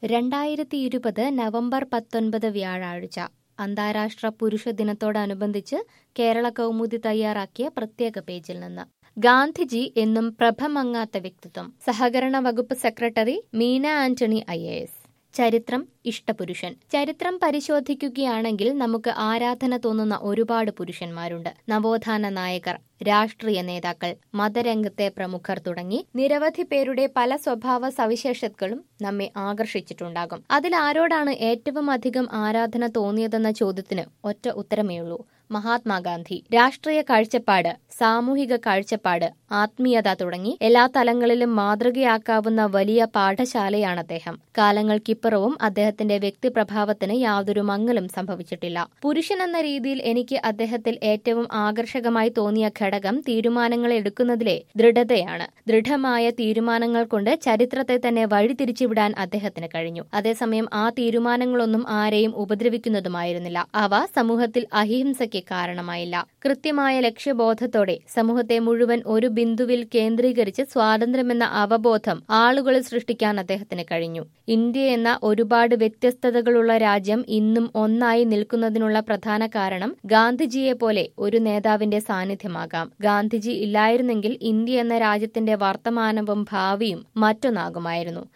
രണ്ടായിരത്തി ഇരുപത് നവംബർ പത്തൊൻപത് വ്യാഴാഴ്ച അന്താരാഷ്ട്ര പുരുഷ ദിനത്തോടനുബന്ധിച്ച് കേരള കൗമുദി തയ്യാറാക്കിയ പ്രത്യേക പേജിൽ നിന്ന് ഗാന്ധിജി എന്നും പ്രഭമങ്ങാത്ത വ്യക്തിത്വം സഹകരണ വകുപ്പ് സെക്രട്ടറി മീന ആന്റണി ഐ ചരിത്രം ഇഷ്ടപുരുഷൻ ചരിത്രം പരിശോധിക്കുകയാണെങ്കിൽ നമുക്ക് ആരാധന തോന്നുന്ന ഒരുപാട് പുരുഷന്മാരുണ്ട് നവോത്ഥാന നായകർ രാഷ്ട്രീയ നേതാക്കൾ മതരംഗത്തെ പ്രമുഖർ തുടങ്ങി നിരവധി പേരുടെ പല സ്വഭാവ സവിശേഷതകളും നമ്മെ ആകർഷിച്ചിട്ടുണ്ടാകും അതിൽ ആരോടാണ് ഏറ്റവും അധികം ആരാധന തോന്നിയതെന്ന ചോദ്യത്തിന് ഒറ്റ ഉത്തരമേയുള്ളൂ മഹാത്മാഗാന്ധി രാഷ്ട്രീയ കാഴ്ചപ്പാട് സാമൂഹിക കാഴ്ചപ്പാട് ആത്മീയത തുടങ്ങി എല്ലാ തലങ്ങളിലും മാതൃകയാക്കാവുന്ന വലിയ പാഠശാലയാണ് അദ്ദേഹം കാലങ്ങൾക്കിപ്പുറവും അദ്ദേഹത്തിന്റെ വ്യക്തിപ്രഭാവത്തിന് യാതൊരു മങ്ങലും സംഭവിച്ചിട്ടില്ല പുരുഷൻ എന്ന രീതിയിൽ എനിക്ക് അദ്ദേഹത്തിൽ ഏറ്റവും ആകർഷകമായി തോന്നിയ ഘടകം തീരുമാനങ്ങൾ എടുക്കുന്നതിലെ ദൃഢതയാണ് ദൃഢമായ തീരുമാനങ്ങൾ കൊണ്ട് ചരിത്രത്തെ തന്നെ വഴിതിരിച്ചുവിടാൻ അദ്ദേഹത്തിന് കഴിഞ്ഞു അതേസമയം ആ തീരുമാനങ്ങളൊന്നും ആരെയും ഉപദ്രവിക്കുന്നതുമായിരുന്നില്ല അവ സമൂഹത്തിൽ അഹിംസയ്ക്ക് കാരണമായില്ല കൃത്യമായ ലക്ഷ്യബോധത്തോടെ സമൂഹത്തെ മുഴുവൻ ഒരു ബിന്ദുവിൽ കേന്ദ്രീകരിച്ച് സ്വാതന്ത്ര്യമെന്ന അവബോധം ആളുകളിൽ സൃഷ്ടിക്കാൻ അദ്ദേഹത്തിന് കഴിഞ്ഞു ഇന്ത്യ എന്ന ഒരുപാട് വ്യത്യസ്തതകളുള്ള രാജ്യം ഇന്നും ഒന്നായി നിൽക്കുന്നതിനുള്ള പ്രധാന കാരണം ഗാന്ധിജിയെ പോലെ ഒരു നേതാവിന്റെ സാന്നിധ്യമാകാം ഗാന്ധിജി ഇല്ലായിരുന്നെങ്കിൽ ഇന്ത്യ എന്ന രാജ്യത്തിന്റെ വർത്തമാനവും ഭാവിയും മറ്റൊന്നാകുമായിരുന്നു